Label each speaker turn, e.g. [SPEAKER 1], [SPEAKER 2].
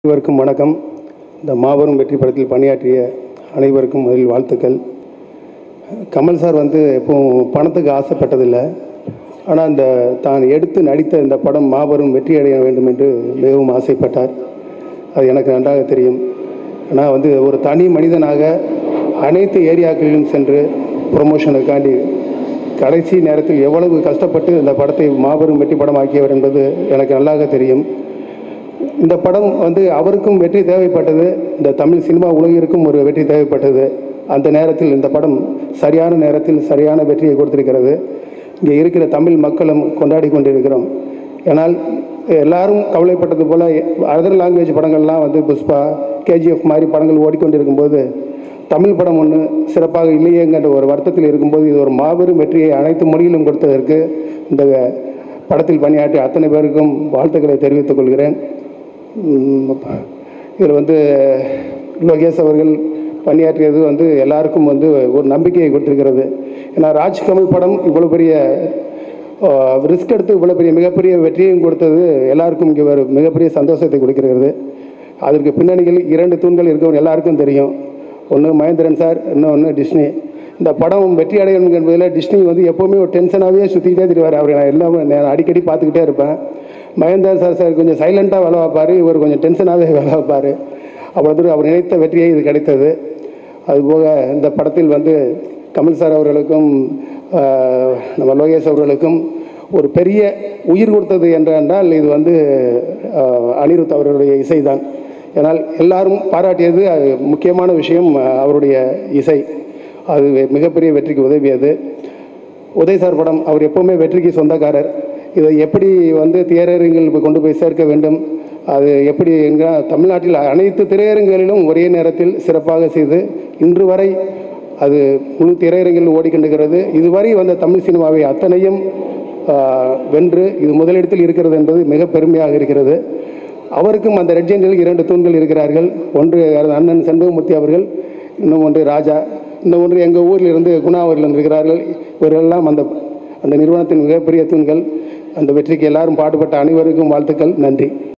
[SPEAKER 1] அனைவருக்கும் வணக்கம் இந்த மாபெரும் வெற்றி படத்தில் பணியாற்றிய அனைவருக்கும் முதலில் வாழ்த்துக்கள் கமல் சார் வந்து எப்பவும் பணத்துக்கு ஆசைப்பட்டதில்லை ஆனால் இந்த தான் எடுத்து நடித்த இந்த படம் மாபெரும் வெற்றி அடைய வேண்டும் என்று மிகவும் ஆசைப்பட்டார் அது எனக்கு நன்றாக தெரியும் ஆனால் வந்து ஒரு தனி மனிதனாக அனைத்து ஏரியாக்களிலும் சென்று ப்ரொமோஷனுக்காண்டி கடைசி நேரத்தில் எவ்வளவு கஷ்டப்பட்டு இந்த படத்தை மாபெரும் வெற்றி படம் ஆக்கியவர் என்பது எனக்கு நல்லாக தெரியும் இந்த படம் வந்து அவருக்கும் வெற்றி தேவைப்பட்டது இந்த தமிழ் சினிமா உலகிற்கும் ஒரு வெற்றி தேவைப்பட்டது அந்த நேரத்தில் இந்த படம் சரியான நேரத்தில் சரியான வெற்றியை கொடுத்திருக்கிறது இங்கே இருக்கிற தமிழ் மக்களும் கொண்டாடி கொண்டிருக்கிறோம் ஏனால் எல்லாரும் கவலைப்பட்டது போல அதர் லாங்குவேஜ் படங்கள்லாம் வந்து புஷ்பா கேஜிஎஃப் மாதிரி படங்கள் ஓடிக்கொண்டிருக்கும்போது தமிழ் படம் ஒன்று சிறப்பாக இல்லையேங்கிற ஒரு வருத்தத்தில் இருக்கும்போது இது ஒரு மாபெரும் வெற்றியை அனைத்து மொழியிலும் கொடுத்ததற்கு இந்த படத்தில் பணியாற்றிய அத்தனை பேருக்கும் வாழ்த்துக்களை தெரிவித்துக் கொள்கிறேன் இதில் வந்து லோகேஷ் அவர்கள் பணியாற்றியது வந்து எல்லாருக்கும் வந்து ஒரு நம்பிக்கையை கொடுத்திருக்கிறது ஏன்னா ராஜ்கமல் படம் இவ்வளோ பெரிய ரிஸ்க் எடுத்து இவ்வளோ பெரிய மிகப்பெரிய வெற்றியையும் கொடுத்தது எல்லாருக்கும் இங்கே ஒரு மிகப்பெரிய சந்தோஷத்தை கொடுக்கிறது அதற்கு பின்னணியில் இரண்டு தூண்கள் இருக்கவும் எல்லாருக்கும் தெரியும் ஒன்று மகேந்திரன் சார் இன்னொன்று டிஸ்னி இந்த படம் வெற்றி அடையணும் என்பதில் டிஸ்னி வந்து எப்போவுமே ஒரு டென்ஷனாகவே சுற்றிக்கிட்டே தெரிவார் அவரை நான் எல்லாமே நான் அடிக்கடி பார்த்துக்கிட்டே இருப்பேன் மகேந்திரன் சார் சார் கொஞ்சம் சைலண்ட்டாக வேலை வைப்பார் இவர் கொஞ்சம் டென்ஷனாகவே வேலை வைப்பார் அவ்வளோ அவர் நினைத்த வெற்றியை இது கிடைத்தது அதுபோக இந்த படத்தில் வந்து கமல் சார் அவர்களுக்கும் ஆஹ், நம்ம லோகேஷ் அவர்களுக்கும் ஒரு பெரிய உயிர் கொடுத்தது என்றால் இது வந்து ஆஹ், அனிருத் அவர்களுடைய இசைதான் ஏன்னால் எல்லாரும் பாராட்டியது அது முக்கியமான விஷயம் ஆஹ், அவருடைய இசை அது மிகப்பெரிய வெற்றிக்கு உதவியது உதய் சார் படம் அவர் எப்போவுமே வெற்றிக்கு சொந்தக்காரர் இதை எப்படி வந்து திரையரங்கில் கொண்டு போய் சேர்க்க வேண்டும் அது எப்படி என்கிற தமிழ்நாட்டில் அனைத்து திரையரங்குகளிலும் ஒரே நேரத்தில் சிறப்பாக செய்து இன்று வரை அது முழு திரையரங்கில் ஓடிக்கொண்டிருக்கிறது இதுவரை வந்த தமிழ் சினிமாவை அத்தனையும் ஆஹ், வென்று இது முதலிடத்தில் இருக்கிறது என்பது மிக பெருமையாக இருக்கிறது அவருக்கும் அந்த ரெட்ஜெண்டில் இரண்டு தூண்கள் இருக்கிறார்கள் ஒன்று அண்ணன் செண்பகமூர்த்தி அவர்கள் இன்னும் ஒன்று ராஜா இன்னும் ஒன்று எங்கள் ஊரில் இருந்து குணா அவர்கள் இருக்கிறார்கள் இவர்களெல்லாம் அந்த அந்த நிறுவனத்தின் மிகப்பெரிய தூண்கள் அந்த வெற்றிக்கு எல்லாரும் பாடுபட்ட அனைவருக்கும் வாழ்த்துக்கள் நன்றி